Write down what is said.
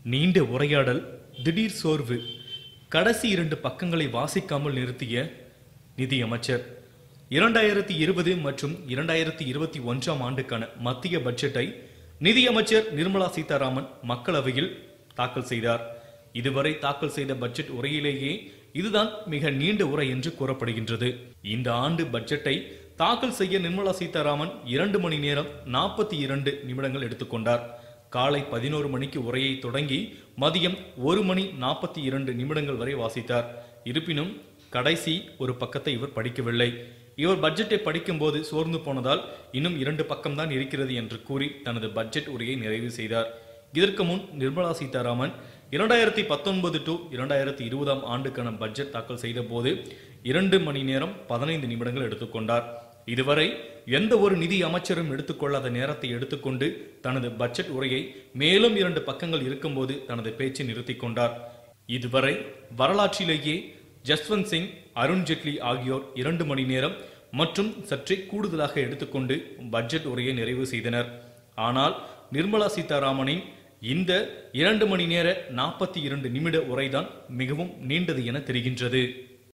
நீண்ட உரையாடல் திடீர் சோர்வு கடைசி இரண்டு பக்கங்களை வாசிக்காமல் நிறுத்திய நிதியமைச்சர் இரண்டாயிரத்தி இருபது மற்றும் இரண்டாயிரத்தி இருபத்தி ஒன்றாம் ஆண்டுக்கான மத்திய பட்ஜெட்டை நிதியமைச்சர் நிர்மலா சீதாராமன் மக்களவையில் தாக்கல் செய்தார் இதுவரை தாக்கல் செய்த பட்ஜெட் உரையிலேயே இதுதான் மிக நீண்ட உரை என்று கூறப்படுகின்றது இந்த ஆண்டு பட்ஜெட்டை தாக்கல் செய்ய நிர்மலா சீதாராமன் இரண்டு மணி நேரம் நாற்பத்தி இரண்டு நிமிடங்கள் எடுத்துக்கொண்டார் காலை பதினோரு மணிக்கு உரையை தொடங்கி மதியம் ஒரு மணி நாற்பத்தி இரண்டு நிமிடங்கள் வரை வாசித்தார் இருப்பினும் கடைசி ஒரு பக்கத்தை இவர் படிக்கவில்லை இவர் பட்ஜெட்டை படிக்கும்போது சோர்ந்து போனதால் இன்னும் இரண்டு பக்கம்தான் இருக்கிறது என்று கூறி தனது பட்ஜெட் உரையை நிறைவு செய்தார் இதற்கு முன் நிர்மலா சீதாராமன் இரண்டாயிரத்தி பத்தொன்பது டு இரண்டாயிரத்தி இருபதாம் ஆண்டுக்கான பட்ஜெட் தாக்கல் செய்த போது இரண்டு மணி நேரம் பதினைந்து நிமிடங்கள் எடுத்துக்கொண்டார் இதுவரை எந்த ஒரு நிதி அமைச்சரும் எடுத்துக்கொள்ளாத நேரத்தை எடுத்துக்கொண்டு தனது பட்ஜெட் உரையை மேலும் இரண்டு பக்கங்கள் இருக்கும்போது தனது பேச்சை நிறுத்திக் கொண்டார் இதுவரை வரலாற்றிலேயே ஜஸ்வந்த் சிங் அருண் ஜெட்லி ஆகியோர் இரண்டு மணி நேரம் மற்றும் சற்றே கூடுதலாக எடுத்துக்கொண்டு பட்ஜெட் உரையை நிறைவு செய்தனர் ஆனால் நிர்மலா சீதாராமனின் இந்த இரண்டு மணி நேர நாற்பத்தி இரண்டு நிமிட உரைதான் மிகவும் நீண்டது என தெரிகின்றது